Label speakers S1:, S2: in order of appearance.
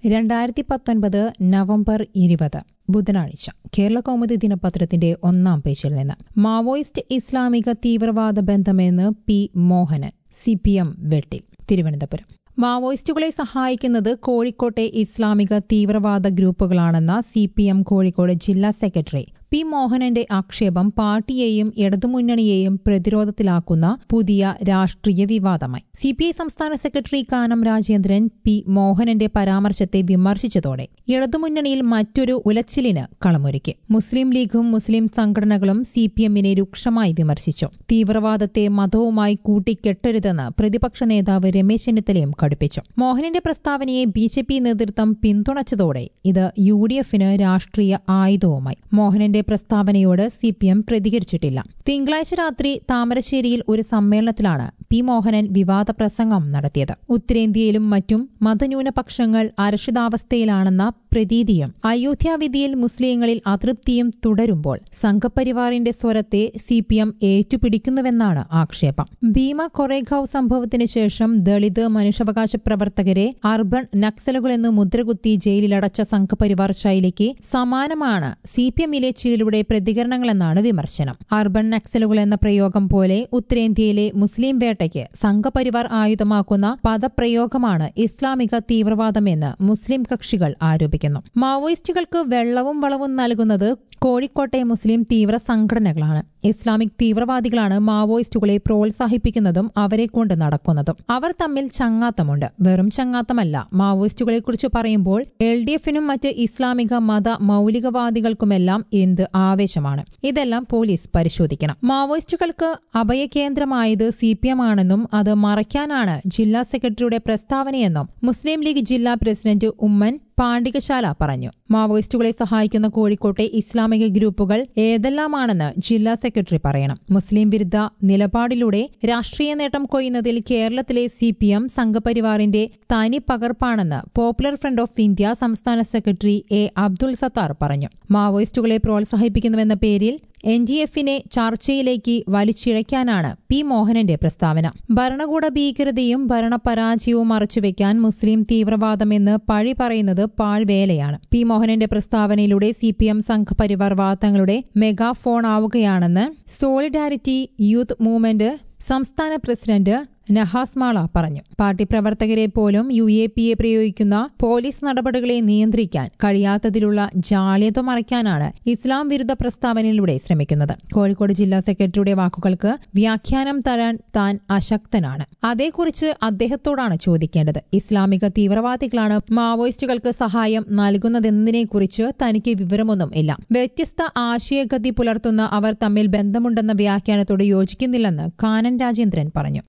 S1: രണ്ടായിരത്തി പത്തൊൻപത് നവംബർ ഇരുപത് ബുധനാഴ്ച കേരള കൗമുദി ദിനപത്രത്തിന്റെ ഒന്നാം പേജിൽ നിന്ന് മാവോയിസ്റ്റ് ഇസ്ലാമിക തീവ്രവാദ ബന്ധമെന്ന് P Mohanan C P M വെട്ടി തിരുവനന്തപുരം മാവോയിസ്റ്റുകളെ സഹായിക്കുന്നത് കോഴിക്കോട്ടെ ഇസ്ലാമിക തീവ്രവാദ ഗ്രൂപ്പുകളാണെന്ന സി പി എം കോഴിക്കോട് ജില്ലാ സെക്രട്ടറി പി മോഹനന്റെ ആക്ഷേപം പാർട്ടിയെയും ഇടതുമുന്നണിയെയും പ്രതിരോധത്തിലാക്കുന്ന പുതിയ രാഷ്ട്രീയ വിവാദമായി സി പി ഐ സംസ്ഥാന സെക്രട്ടറി കാനം രാജേന്ദ്രൻ പി മോഹനന്റെ പരാമർശത്തെ വിമർശിച്ചതോടെ ഇടതുമുന്നണിയിൽ മറ്റൊരു ഉലച്ചിലിന് കളമൊരുക്കി മുസ്ലിം ലീഗും മുസ്ലിം സംഘടനകളും സി പി എമ്മിനെ രൂക്ഷമായി വിമർശിച്ചു തീവ്രവാദത്തെ മതവുമായി കൂട്ടിക്കെട്ടരുതെന്ന് പ്രതിപക്ഷ നേതാവ് രമേശ് ചെന്നിത്തലയും കടുപ്പിച്ചു മോഹനന്റെ പ്രസ്താവനയെ ബി ജെ പി നേതൃത്വം പിന്തുണച്ചതോടെ ഇത് യു ഡി എഫിന് രാഷ്ട്രീയ ആയുധവുമായി മോഹനന്റെ പ്രസ്താവനയോട് സി പി എം പ്രതികരിച്ചിട്ടില്ല തിങ്കളാഴ്ച രാത്രി താമരശ്ശേരിയിൽ ഒരു സമ്മേളനത്തിലാണ് പി മോഹനൻ വിവാദ പ്രസംഗം നടത്തിയത് ഉത്തരേന്ത്യയിലും മറ്റും മതന്യൂനപക്ഷങ്ങൾ അരക്ഷിതാവസ്ഥയിലാണെന്ന പ്രതീതിയും അയോധ്യ വിധിയിൽ മുസ്ലിങ്ങളിൽ അതൃപ്തിയും തുടരുമ്പോൾ സംഘപരിവാറിന്റെ സ്വരത്തെ സി പി എം ഏറ്റുപിടിക്കുന്നുവെന്നാണ് ആക്ഷേപം ഭീമ കൊറേഗാവ് സംഭവത്തിന് ശേഷം ദളിത് മനുഷ്യാവകാശ പ്രവർത്തകരെ അർബൻ നക്സലുകളെന്ന് മുദ്രകുത്തി ജയിലിലടച്ച സംഘപരിവാർ ശൈലിക്ക് സമാനമാണ് സി പി എമ്മിലെ ചിലരുടെ പ്രതികരണങ്ങളെന്നാണ് വിമർശനം അർബൻ നക്സലുകൾ എന്ന പ്രയോഗം പോലെ ഉത്തരേന്ത്യയിലെ മുസ്ലിം വേട്ടയ്ക്ക് സംഘപരിവാർ ആയുധമാക്കുന്ന പദപ്രയോഗമാണ് ഇസ്ലാമിക തീവ്രവാദമെന്ന് മുസ്ലിം കക്ഷികൾ ആരോപിക്കുന്നു മാവോയിസ്റ്റുകൾക്ക് വെള്ളവും വളവും നൽകുന്നത് കോഴിക്കോട്ടെ മുസ്ലിം തീവ്ര സംഘടനകളാണ് ഇസ്ലാമിക് തീവ്രവാദികളാണ് മാവോയിസ്റ്റുകളെ പ്രോത്സാഹിപ്പിക്കുന്നതും അവരെ കൊണ്ട് നടക്കുന്നതും അവർ തമ്മിൽ ചങ്ങാത്തമുണ്ട് വെറും ചങ്ങാത്തമല്ല മാവോയിസ്റ്റുകളെക്കുറിച്ച് പറയുമ്പോൾ എൽ ഡി എഫിനും മറ്റ് ഇസ്ലാമിക മത മൗലികവാദികൾക്കുമെല്ലാം എന്ത് ആവേശമാണ് ഇതെല്ലാം പോലീസ് പരിശോധിക്കണം മാവോയിസ്റ്റുകൾക്ക് അഭയകേന്ദ്രമായത് സി പി എം ആണെന്നും അത് മറയ്ക്കാനാണ് ജില്ലാ സെക്രട്ടറിയുടെ പ്രസ്താവനയെന്നും മുസ്ലിം ലീഗ് ജില്ലാ പ്രസിഡന്റ് ഉമ്മൻ പാണ്ഡികശാല പറഞ്ഞു മാവോയിസ്റ്റുകളെ സഹായിക്കുന്ന കോഴിക്കോട്ടെ ഇസ്ലാമിക ഗ്രൂപ്പുകൾ ഏതെല്ലാമാണെന്ന് ജില്ലാ സെക്രട്ടറി പറയണം മുസ്ലിം വിരുദ്ധ നിലപാടിലൂടെ രാഷ്ട്രീയ നേട്ടം കൊയ്യുന്നതിൽ കേരളത്തിലെ സി പി എം സംഘപരിവാറിന്റെ തനി പകർപ്പാണെന്ന് പോപ്പുലർ ഫ്രണ്ട് ഓഫ് ഇന്ത്യ സംസ്ഥാന സെക്രട്ടറി എ അബ്ദുൾ സത്താർ പറഞ്ഞു മാവോയിസ്റ്റുകളെ പ്രോത്സാഹിപ്പിക്കുന്നുവെന്ന പേരിൽ എൻ ഡി എഫിനെ ചർച്ചയിലേക്ക് വലിച്ചിഴയ്ക്കാനാണ് പി മോഹനന്റെ പ്രസ്താവന ഭരണകൂട ഭീകരതയും ഭരണപരാജയവും മറച്ചുവെക്കാൻ മുസ്ലിം തീവ്രവാദമെന്ന് പഴി പറയുന്നത് പാഴ്വേലയാണ് പി മോഹനന്റെ പ്രസ്താവനയിലൂടെ സി പി എം സംഘപരിവാർ വാദങ്ങളുടെ മെഗാഫോൺ ആവുകയാണെന്ന് സോളിഡാരിറ്റി യൂത്ത് മൂവ്മെന്റ് സംസ്ഥാന പ്രസിഡന്റ് നഹാസ് മാള പറഞ്ഞു പാർട്ടി പ്രവർത്തകരെ പോലും യു എ പി എ പ്രയോഗിക്കുന്ന പോലീസ് നടപടികളെ നിയന്ത്രിക്കാൻ കഴിയാത്തതിലുള്ള ജാള്യത മറയ്ക്കാനാണ് ഇസ്ലാം വിരുദ്ധ പ്രസ്താവനയിലൂടെ ശ്രമിക്കുന്നത് കോഴിക്കോട് ജില്ലാ സെക്രട്ടറിയുടെ വാക്കുകൾക്ക് വ്യാഖ്യാനം തരാൻ താൻ അശക്തനാണ് അതേക്കുറിച്ച് അദ്ദേഹത്തോടാണ് ചോദിക്കേണ്ടത് ഇസ്ലാമിക തീവ്രവാദികളാണ് മാവോയിസ്റ്റുകൾക്ക് സഹായം നൽകുന്നതെന്നതിനെക്കുറിച്ച് തനിക്ക് വിവരമൊന്നും ഇല്ല വ്യത്യസ്ത ആശയഗതി പുലർത്തുന്ന അവർ തമ്മിൽ ബന്ധമുണ്ടെന്ന വ്യാഖ്യാനത്തോട് യോജിക്കുന്നില്ലെന്ന് കാനൻ രാജേന്ദ്രൻ പറഞ്ഞു